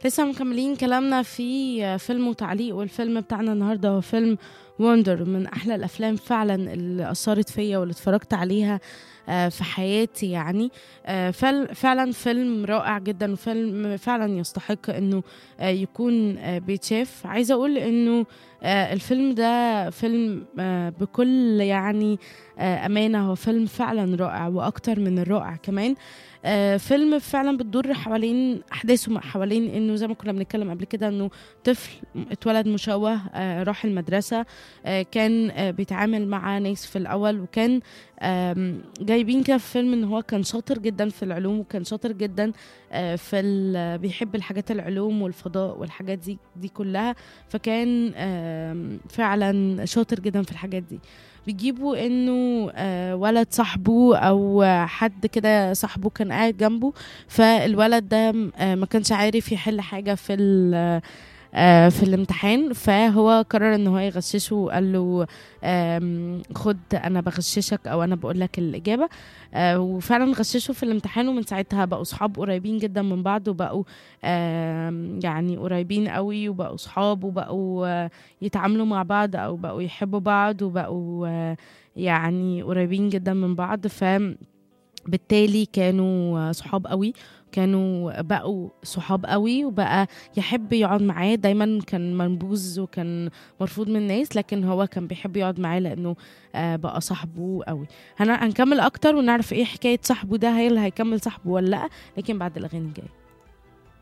لسه مكملين كلامنا في فيلم وتعليق والفيلم بتاعنا النهارده هو فيلم وندر من احلى الافلام فعلا اللي اثرت فيا واللي اتفرجت عليها آه، في حياتي يعني آه، فل- فعلا فيلم رائع جدا وفيلم فعلا يستحق انه آه، يكون آه، بيتشاف عايزه اقول انه آه، الفيلم ده فيلم آه، بكل يعني آه، امانه هو فيلم فعلا رائع واكتر من الرائع كمان آه، فيلم فعلا بتدور حوالين احداثه حوالين انه زي ما كنا بنتكلم قبل كده انه طفل اتولد مشوه آه، راح المدرسه آه، كان آه، بيتعامل مع ناس في الاول وكان آم، جايبين كده في فيلم ان هو كان شاطر جدا في العلوم وكان شاطر جدا آه، في ال- بيحب الحاجات العلوم والفضاء والحاجات دي دي كلها فكان آم، فعلا شاطر جدا في الحاجات دي بيجيبوا انه آه، ولد صاحبه او آه، حد كده صاحبه كان قاعد جنبه فالولد ده آه، ما كانش عارف يحل حاجه في ال- آه، في الامتحان فهو قرر ان هو يغششه وقال له آم، خد انا بغششك او انا بقول لك الاجابه آه، وفعلا غششه في الامتحان ومن ساعتها بقوا صحاب قريبين جدا من بعض وبقوا آم، يعني قريبين قوي وبقوا صحاب وبقوا آه، يتعاملوا مع بعض او بقوا يحبوا بعض وبقوا آه، يعني قريبين جدا من بعض ف بالتالي كانوا صحاب قوي كانوا بقوا صحاب قوي وبقى يحب يقعد معاه دايما كان منبوذ وكان مرفوض من الناس لكن هو كان بيحب يقعد معاه لانه آه، بقى صاحبه قوي هن- هنكمل اكتر ونعرف ايه حكايه صاحبه ده هل هيكمل صاحبه ولا لا لكن بعد الاغاني الجايه